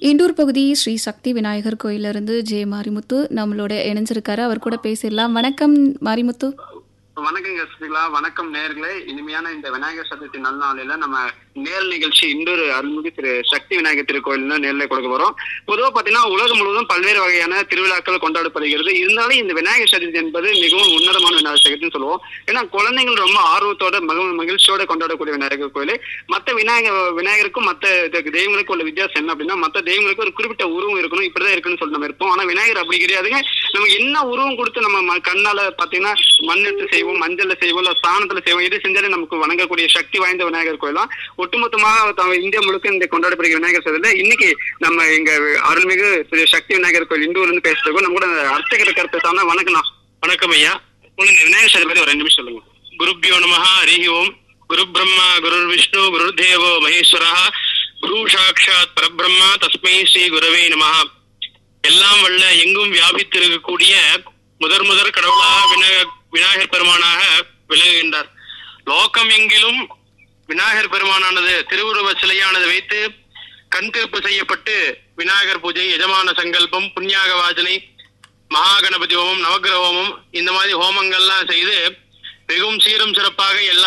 இண்டூர் பகுதி ஸ்ரீ சக்தி விநாயகர் கோயிலிருந்து ஜே மாரிமுத்து நம்மளோட இணைஞ்சிருக்காரு அவர் கூட பேசிடலாம் வணக்கம் மாரிமுத்து வணக்கங்க சுசிலா வணக்கம் நேர்களே இனிமையான இந்த விநாயகர் சதுர்த்தி நல்நாளில நம்ம நேர் நிகழ்ச்சி இண்டூர் அருள்மிகு திரு சக்தி விநாயகர் திருக்கோயில் நேரில் கொடுக்க போறோம் பொதுவாக பார்த்தீங்கன்னா உலகம் முழுவதும் பல்வேறு வகையான திருவிழாக்கள் கொண்டாடப்படுகிறது இருந்தாலும் இந்த விநாயகர் சதுர்த்தி என்பது மிகவும் உன்னதமான விநாயகர் சதுர்த்தின்னு சொல்லுவோம் ஏன்னா குழந்தைகள் ரொம்ப ஆர்வத்தோட மக மகிழ்ச்சியோட கொண்டாடக்கூடிய விநாயகர் கோயில் மற்ற விநாயகர் விநாயகருக்கும் மற்ற தெய்வங்களுக்கும் உள்ள வித்தியாசம் என்ன அப்படின்னா மற்ற தெய்வங்களுக்கு ஒரு குறிப்பிட்ட உருவம் இருக்கணும் இப்படிதான் இருக்குன்னு சொல்லி நம்ம இருப்போம் ஆனா விநாயகர் அப்படி கிடையாதுங்க நம்ம என்ன உருவம் கொடுத்து நம்ம ம- கண்ணால பாத்தீங்கன்னா மண் எடுத்து செய்வோம் மஞ்சள்ல செய்வோம் இல்ல சாணத்துல செய்வோம் எது செஞ்சாலும் நமக்கு வணங்கக்கூடிய சக்தி வாய்ந்த விநாயகர் கோயில் தான் ஒட்டுமொத்தமாக த- இந்தியா முழுக்க இந்த கொண்டாடப்படுகிற விநாயகர் சதுர்த்தியில இன்னைக்கு நம்ம இங்க அருள்மிகு ஸ்ரீ சக்தி விநாயகர் கோயில் இண்டூர்ல இருந்து பேசுறோம் நம்ம கூட அர்ச்சகர் கருத்து சாமி வணக்கம்ண்ணா வணக்கம் ஐயா உங்களுக்கு விநாயகர் சதுர்த்தி பத்தி ஒரு ரெண்டு நிமிஷம் சொல்லுங்க குருப்பியோ நம ஹரி ஓம் குரு பிரம்மா குரு விஷ்ணு குரு தேவோ மகேஸ்வரா குரு சாட்சாத் பரபிரம்மா தஸ்மை ஸ்ரீ குருவே நம எல்லாம் வல்ல எங்கும் வியாபித்திருக்கக்கூடிய முதற் முதற் கடவுளாக விநாயகர் விநாயகர் பெருமானாக விளங்குகின்றார் லோகம் எங்கிலும் விநாயகர் பெருமானானது திருவுருவ சிலையானது வைத்து கண் திருப்பு செய்யப்பட்டு விநாயகர் பூஜை எஜமான சங்கல்பம் புண்ணியாக வாசனை மகாகணபதி ஹோமம் நவக்கிரக ஹோமம் இந்த மாதிரி ஹோமங்கள்லாம் செய்து மிகவும் சீரும் சிறப்பாக எல்லா